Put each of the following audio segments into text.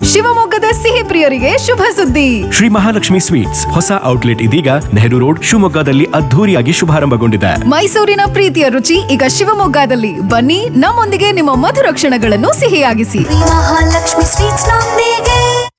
ಶಿವಮೊಗ್ಗದ ಸಿಹಿ ಪ್ರಿಯರಿಗೆ ಶುಭ ಸುದ್ದಿ ಶ್ರೀ ಮಹಾಲಕ್ಷ್ಮಿ ಸ್ವೀಟ್ಸ್ ಹೊಸ ಔಟ್ಲೆಟ್ ಇದೀಗ ನೆಹರು ರೋಡ್ ಶಿವಮೊಗ್ಗದಲ್ಲಿ ಅದ್ಧೂರಿಯಾಗಿ ಶುಭಾರಂಭಗೊಂಡಿದೆ ಮೈಸೂರಿನ ಪ್ರೀತಿಯ ರುಚಿ ಈಗ ಶಿವಮೊಗ್ಗದಲ್ಲಿ ಬನ್ನಿ ನಮ್ಮೊಂದಿಗೆ ನಿಮ್ಮ ಮಧುರ ಕ್ಷಣಗಳನ್ನು ಸಿಹಿಯಾಗಿಸಿ ಮಹಾಲಕ್ಷ್ಮಿ ಸ್ವೀಟ್ಸ್ ನೊಂದಿಗೆ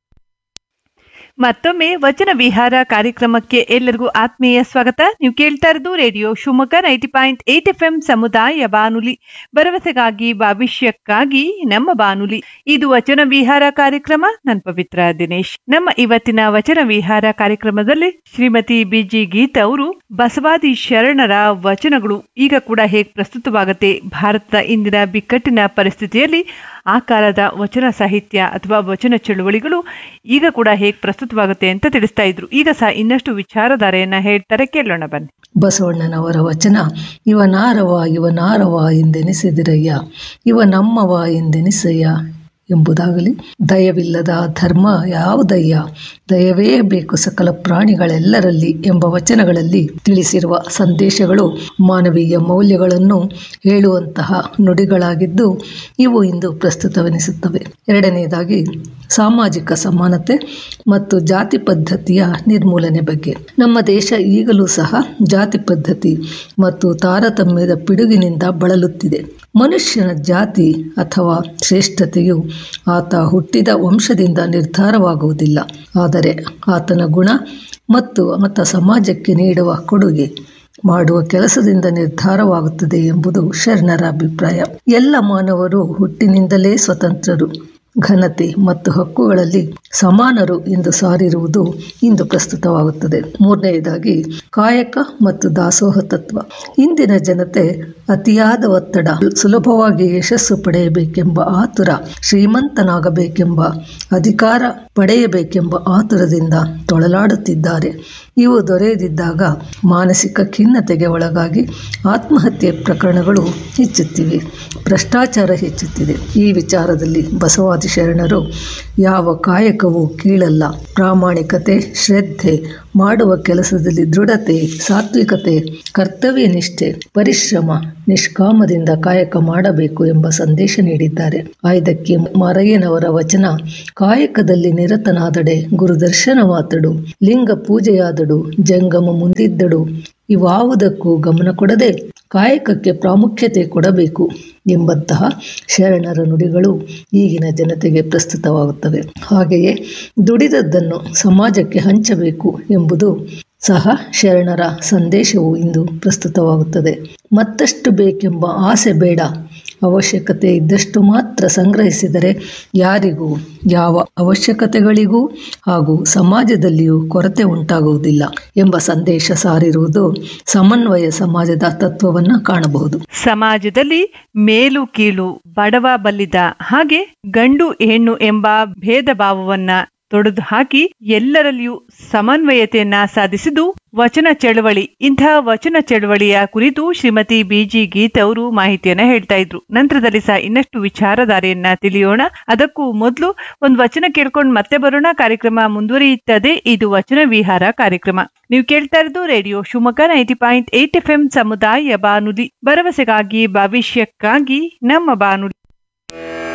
ಮತ್ತೊಮ್ಮೆ ವಚನ ವಿಹಾರ ಕಾರ್ಯಕ್ರಮಕ್ಕೆ ಎಲ್ಲರಿಗೂ ಆತ್ಮೀಯ ಸ್ವಾಗತ ನೀವು ಕೇಳ್ತಾ ಇರೋದು radio Shivamogga ninety point eight F M ಸಮುದಾಯ ಬಾನುಲಿ ಭರವಸೆಗಾಗಿ ಭವಿಷ್ಯಕ್ಕಾಗಿ ನಮ್ಮ ಬಾನುಲಿ ಇದು ವಚನ ವಿಹಾರ ಕಾರ್ಯಕ್ರಮ ನನ್ ಪವಿತ್ರ ದಿನೇಶ್ ನಮ್ಮ ಇವತ್ತಿನ ವಚನ ವಿಹಾರ ಕಾರ್ಯಕ್ರಮದಲ್ಲಿ ಶ್ರೀಮತಿ ಬಿಜಿ ಗೀತಾ ಅವರು ಬಸವಾದಿ ಶರಣರ ವಚನಗಳು ಈಗ ಕೂಡ ಹೇಗೆ ಪ್ರಸ್ತುತವಾಗುತ್ತೆ ಭಾರತದ ಇಂದಿನ ಬಿಕ್ಕಟ್ಟಿನ ಪರಿಸ್ಥಿತಿಯಲ್ಲಿ ಆ ಕಾಲದ ವಚನ ಸಾಹಿತ್ಯ ಅಥವಾ ವಚನ ಚಳುವಳಿಗಳು ಈಗ ಕೂಡ ಹೇಗೆ ಪ್ರಸ್ತುತವಾಗುತ್ತೆ ಅಂತ ತಿಳಿಸ್ತಾ ಇದ್ರು ಈಗ ಸಹ ಇನ್ನಷ್ಟು ವಿಚಾರಧಾರೆಯನ್ನ ಹೇಳ್ತಾರೆ ಕೇಳೋಣ ಬನ್ನಿ ಬಸವಣ್ಣನವರ ವಚನ ಇವನಾರವ ಇವನಾರವ ಎಂದೆನಿಸಿದಿರಯ್ಯ ಇವ ನಮ್ಮವ ಎಂದೆನಿಸಯ್ಯ ಎಂಬುದಾಗಲಿ ದಯವಿಲ್ಲದ ಧರ್ಮ ಯಾವುದಯ್ಯ ದಯವೇ ಬೇಕು ಸಕಲ ಪ್ರಾಣಿಗಳೆಲ್ಲರಲ್ಲಿ ಎಂಬ ವಚನಗಳಲ್ಲಿ ತಿಳಿಸಿರುವ ಸಂದೇಶಗಳು ಮಾನವೀಯ ಮೌಲ್ಯಗಳನ್ನು ಹೇಳುವಂತಹ ನುಡಿಗಳಾಗಿದ್ದು ಇವು ಇಂದು ಪ್ರಸ್ತುತವೆನಿಸುತ್ತವೆ ಎರಡನೆಯದಾಗಿ ಸಾಮಾಜಿಕ ಸಮಾನತೆ ಮತ್ತು ಜಾತಿ ಪದ್ಧತಿಯ ನಿರ್ಮೂಲನೆ ಬಗ್ಗೆ ನಮ್ಮ ದೇಶ ಈಗಲೂ ಸಹ ಜಾತಿ ಪದ್ಧತಿ ಮತ್ತು ತಾರತಮ್ಯದ ಪಿಡುಗಿನಿಂದ ಬಳಲುತ್ತಿದೆ ಮನುಷ್ಯನ ಜಾತಿ ಅಥವಾ ಶ್ರೇಷ್ಠತೆಯು ಆತ ಹುಟ್ಟಿದ ವಂಶದಿಂದ ನಿರ್ಧಾರವಾಗುವುದಿಲ್ಲ ಆದರೆ ಆತನ ಗುಣ ಮತ್ತು ಆತ ಸಮಾಜಕ್ಕೆ ನೀಡುವ ಕೊಡುಗೆ ಮಾಡುವ ಕೆಲಸದಿಂದ ನಿರ್ಧಾರವಾಗುತ್ತದೆ ಎಂಬುದು ಶರಣರ ಅಭಿಪ್ರಾಯ ಎಲ್ಲ ಮಾನವರು ಹುಟ್ಟಿನಿಂದಲೇ ಸ್ವತಂತ್ರರು ಘನತೆ ಮತ್ತು ಹಕ್ಕುಗಳಲ್ಲಿ ಸಮಾನರು ಎಂದು ಸಾರಿರುವುದು ಇಂದು ಪ್ರಸ್ತುತವಾಗುತ್ತದೆ ಮೂರನೆಯದಾಗಿ ಕಾಯಕ ಮತ್ತು ದಾಸೋಹ ತತ್ವ ಇಂದಿನ ಜನತೆ ಅತಿಯಾದ ಒತ್ತಡ ಸುಲಭವಾಗಿ ಯಶಸ್ಸು ಪಡೆಯಬೇಕೆಂಬ ಆತುರ ಶ್ರೀಮಂತನಾಗಬೇಕೆಂಬ ಅಧಿಕಾರ ಪಡೆಯಬೇಕೆಂಬ ಆತುರದಿಂದ ತೊಳಲಾಡುತ್ತಿದ್ದಾರೆ ಇವು ದೊರೆಯದಿದ್ದಾಗ ಮಾನಸಿಕ ಖಿನ್ನತೆಗೆ ಒಳಗಾಗಿ ಆತ್ಮಹತ್ಯೆ ಪ್ರಕರಣಗಳು ಹೆಚ್ಚುತ್ತಿವೆ ಭ್ರಷ್ಟಾಚಾರ ಹೆಚ್ಚುತ್ತಿದೆ ಈ ವಿಚಾರದಲ್ಲಿ ಬಸವಾದಿ ಶರಣರು ಯಾವ ಕಾಯಕವೂ ಕೀಳಲ್ಲ ಪ್ರಾಮಾಣಿಕತೆ ಶ್ರದ್ಧೆ ಮಾಡುವ ಕೆಲಸದಲ್ಲಿ ದೃಢತೆ ಸಾತ್ವಿಕತೆ ಕರ್ತವ್ಯ ನಿಷ್ಠೆ ಪರಿಶ್ರಮ ನಿಷ್ಕಾಮದಿಂದ ಕಾಯಕ ಮಾಡಬೇಕು ಎಂಬ ಸಂದೇಶ ನೀಡಿದ್ದಾರೆ ಆಯ್ದಕ್ಕೆ ಮಾರಯ್ಯನವರ ವಚನ ಕಾಯಕದಲ್ಲಿ ನಿರತನಾದಡೆ ಗುರುದರ್ಶನವಾತಡು ಲಿಂಗ ಪೂಜೆಯಾದಡು ಜಂಗಮ ಮುಂದಿದ್ದಡು ಇವಾವುದಕ್ಕೂ ಗಮನ ಕೊಡದೆ ಕಾಯಕಕ್ಕೆ ಪ್ರಾಮುಖ್ಯತೆ ಕೊಡಬೇಕು ಎಂಬಂತಹ ಶರಣರ ನುಡಿಗಳು ಈಗಿನ ಜನತೆಗೆ ಪ್ರಸ್ತುತವಾಗುತ್ತವೆ ಹಾಗೆಯೇ ದುಡಿದದ್ದನ್ನು ಸಮಾಜಕ್ಕೆ ಹಂಚಬೇಕು ಎಂಬುದು ಸಹ ಶರಣರ ಸಂದೇಶವು ಇಂದು ಪ್ರಸ್ತುತವಾಗುತ್ತದೆ ಮತ್ತಷ್ಟು ಬೇಕೆಂಬ ಆಸೆ ಬೇಡ ಅವಶ್ಯಕತೆ ಇದ್ದಷ್ಟು ಮಾತ್ರ ಸಂಗ್ರಹಿಸಿದರೆ ಯಾರಿಗೂ ಯಾವ ಅವಶ್ಯಕತೆಗಳಿಗೂ ಹಾಗೂ ಸಮಾಜದಲ್ಲಿಯೂ ಕೊರತೆ ಉಂಟಾಗುವುದಿಲ್ಲ ಎಂಬ ಸಂದೇಶ ಸಾರಿರುವುದು ಸಮನ್ವಯ ಸಮಾಜದ ತತ್ವವನ್ನು ಕಾಣಬಹುದು ಸಮಾಜದಲ್ಲಿ ಮೇಲು ಕೀಳು ಬಡವ ಬಲ್ಲಿದ ಹಾಗೆ ಗಂಡು ಹೆಣ್ಣು ಎಂಬ ಭೇದ ಭಾವವನ್ನ ತೊಡೆದು ಹಾಕಿ ಎಲ್ಲರಲ್ಲಿಯೂ ಸಮನ್ವಯತೆಯನ್ನ ಸಾಧಿಸಿದ್ದು ವಚನ ಚಳವಳಿ ಇಂತಹ ವಚನ ಚಳವಳಿಯ ಕುರಿತು ಶ್ರೀಮತಿ ಬಿಜಿ ಗೀತ್ ಅವರು ಮಾಹಿತಿಯನ್ನ ಹೇಳ್ತಾ ಇದ್ರು ನಂತರದಲ್ಲಿ ಸಹ ಇನ್ನಷ್ಟು ವಿಚಾರಧಾರೆಯನ್ನ ತಿಳಿಯೋಣ ಅದಕ್ಕೂ ಮೊದಲು ಒಂದು ವಚನ ಕೇಳ್ಕೊಂಡು ಮತ್ತೆ ಬರೋಣ ಕಾರ್ಯಕ್ರಮ ಮುಂದುವರಿಯುತ್ತದೆ ಇದು ವಚನ ವಿಹಾರ ಕಾರ್ಯಕ್ರಮ ನೀವು ಕೇಳ್ತಾ ಇರೋದು radio Shivamogga ninety point eight F M ಸಮುದಾಯ ಬಾನುಲಿ ಭರವಸೆಗಾಗಿ ಭವಿಷ್ಯಕ್ಕಾಗಿ ನಮ್ಮ ಬಾನುಲಿ